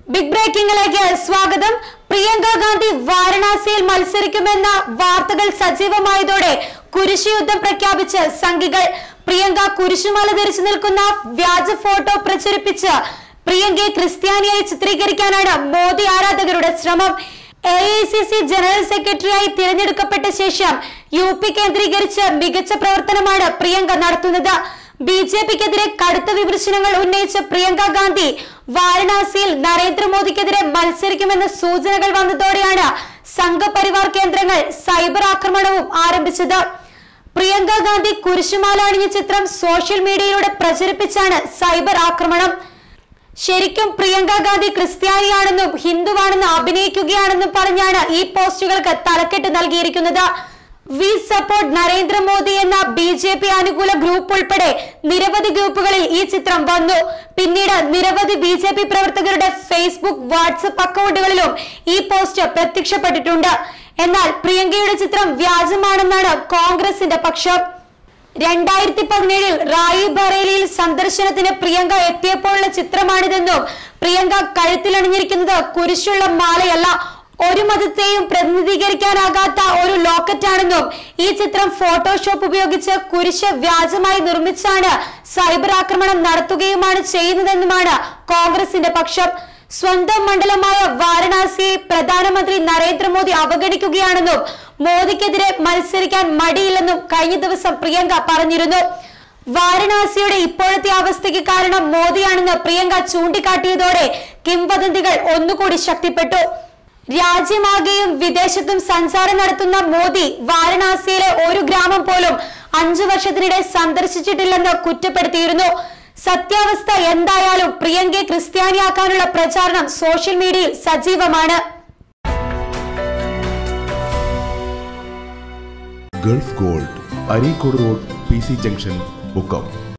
big ബ്രേക്കിംഗിലേക്ക് സ്വാഗതം പ്രിയങ്ക ഗാന്ധി വാരണാസിയിൽ മത്സരിക്കുമെന്ന വാർത്തകൾ സജീവമായതോടെ കുരിശുയുദ്ധം പ്രഖ്യാപിച്ച് സംഘികൾ പ്രിയങ്ക കുരിശുമാല ധരിച്ചു നിൽക്കുന്ന വ്യാജ ഫോട്ടോ പ്രചരിപ്പിച്ച് പ്രിയങ്കയെ ക്രിസ്ത്യാനിയായി ചിത്രീകരിക്കാനാണ് മോദി ആരാധകരുടെ ശ്രമം A I C C general സെക്രട്ടറിയായി തിരഞ്ഞെടുക്കപ്പെട്ട ശേഷം യു പി കേന്ദ്രീകരിച്ച് മികച്ച പ്രവർത്തനമാണ് പ്രിയങ്ക നടത്തുന്നത് ബി ജെ പിക്കെതിരെ കടുത്ത വിമർശനങ്ങൾ ഉന്നയിച്ച പ്രിയങ്ക ഗാന്ധി വാരണാസിയിൽ നരേന്ദ്രമോദിക്കെതിരെ മത്സരിക്കുമെന്ന സൂചനകൾ വന്നതോടെയാണ് സംഘപരിവാർ കേന്ദ്രങ്ങൾ സൈബർ ആക്രമണവും ആരംഭിച്ചത് പ്രിയങ്ക ഗാന്ധി കുരിശുമാല അണിഞ്ഞ ചിത്രം സോഷ്യൽ മീഡിയയിലൂടെ പ്രചരിപ്പിച്ചാണ് സൈബർ ആക്രമണം ശരിക്കും പ്രിയങ്ക ഗാന്ധി ക്രിസ്ത്യാനിയാണെന്നും ഹിന്ദുവാണെന്നും അഭിനയിക്കുകയാണെന്നും പറഞ്ഞാണ് ഈ പോസ്റ്റുകൾക്ക് തലക്കെട്ട് നൽകിയിരിക്കുന്നത് വി സപ്പോർട്ട് നരേന്ദ്രമോദി എന്ന ബി ജെ പി അനുകൂല ഗ്രൂപ്പ് ഉൾപ്പെടെ നിരവധി ഗ്രൂപ്പുകളിൽ ഈ ചിത്രം വന്നു പിന്നീട് നിരവധി ബി ജെ പി പ്രവർത്തകരുടെ ഫേസ്ബുക്ക് വാട്സപ്പ് അക്കൗണ്ടുകളിലും ഈ പോസ്റ്റ് പ്രത്യക്ഷപ്പെട്ടിട്ടുണ്ട് എന്നാൽ പ്രിയങ്കയുടെ ചിത്രം വ്യാജമാണെന്നാണ് കോൺഗ്രസിന്റെ പക്ഷം രണ്ടായിരത്തി പതിനേഴിൽ റായി ബറേലിയിൽ സന്ദർശനത്തിന് പ്രിയങ്ക എത്തിയപ്പോഴുള്ള ചിത്രമാണിതെന്നും പ്രിയങ്ക കഴുത്തിലണിഞ്ഞിരിക്കുന്നത് കുരിശുള്ള മാലയല്ല ഒരു മതത്തെയും പ്രതിനിധീകരിക്കാനാകാത്ത ഒരു ലോക്കറ്റാണെന്നും ഈ ചിത്രം ഫോട്ടോഷോപ്പ് ഉപയോഗിച്ച് കുരിശ് വ്യാജമായി നിർമ്മിച്ചാണ് സൈബർ ആക്രമണം നടത്തുകയുമാണ് ചെയ്യുന്നതെന്നുമാണ് കോൺഗ്രസിന്റെ പക്ഷം സ്വന്തം മണ്ഡലമായ വാരണാസിയെ പ്രധാനമന്ത്രി നരേന്ദ്രമോദി അവഗണിക്കുകയാണെന്നും മോദിക്കെതിരെ മത്സരിക്കാൻ മടിയില്ലെന്നും കഴിഞ്ഞ ദിവസം പ്രിയങ്ക പറഞ്ഞിരുന്നു വാരണാസിയുടെ ഇപ്പോഴത്തെ അവസ്ഥയ്ക്ക് കാരണം മോദിയാണെന്ന് പ്രിയങ്ക ചൂണ്ടിക്കാട്ടിയതോടെ കിംവദന്തികൾ ഒന്നുകൂടി ശക്തിപ്പെട്ടു രാജ്യമാകെയും വിദേശത്തും സഞ്ചാരം നടത്തുന്ന മോദി വാരണാസിയിലെ ഒരു ഗ്രാമം പോലും അഞ്ചു വർഷത്തിനിടെ സന്ദർശിച്ചിട്ടില്ലെന്ന് കുറ്റപ്പെടുത്തിയിരുന്നു സത്യാവസ്ഥ എന്തായാലും പ്രിയങ്കയെ ക്രിസ്ത്യാനിയാക്കാനുള്ള പ്രചാരണം സോഷ്യൽ മീഡിയയിൽ സജീവമാണ് Gulf Gold Areekode road P C junction Mukkam